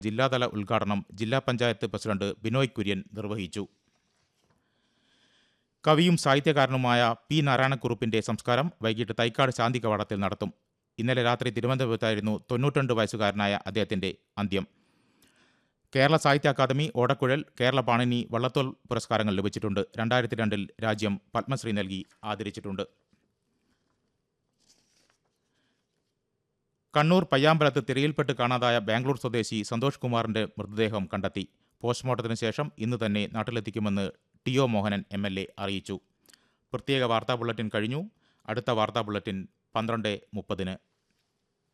ജില്ലാതല ഉദ്ഘാടനം ജില്ലാ പഞ്ചായത്ത് പ്രസിഡന്റ് ബിനോയ് കുര്യൻ നിർവഹിച്ചു കവിയും സാഹിത്യകാരനുമായ പി നാരായണക്കുറുപ്പിന്റെ സംസ്കാരം വൈകിട്ട് തൈക്കാട് ശാന്തി കവാടത്തിൽ നടത്തും ഇന്നലെ രാത്രി തിരുവനന്തപുരത്തായിരുന്നു തൊണ്ണൂറ്റിരണ്ട് വയസ്സുകാരനായ അദ്ദേഹത്തിന്റെ അന്ത്യം കേരള സാഹിത്യ അക്കാദമി ഓടക്കുഴൽ കേരള പാണിനി വള്ളത്തോൾ പുരസ്കാരങ്ങൾ ലഭിച്ചിട്ടുണ്ട് രണ്ടായിരത്തി രണ്ടിൽ രാജ്യം പത്മശ്രീ നൽകി ആദരിച്ചിട്ടുണ്ട് കണ്ണൂർ പയ്യാമ്പലത്ത് തിരയിൽപ്പെട്ട് കാണാതായ ബാംഗ്ലൂർ സ്വദേശി സന്തോഷ് കുമാറിന്റെ മൃതദേഹം കണ്ടെത്തി പോസ്റ്റ്മോർട്ടത്തിന് ശേഷം ഇന്ന് തന്നെ നാട്ടിലെത്തിക്കുമെന്ന് T O Mohanan M L A അറിയിച്ചു പ്രത്യേക വാർത്താ ബുള്ളറ്റിൻ കഴിഞ്ഞു അടുത്ത വാർത്താ ബുള്ളറ്റിൻ പന്ത്രണ്ട് മുപ്പതിന്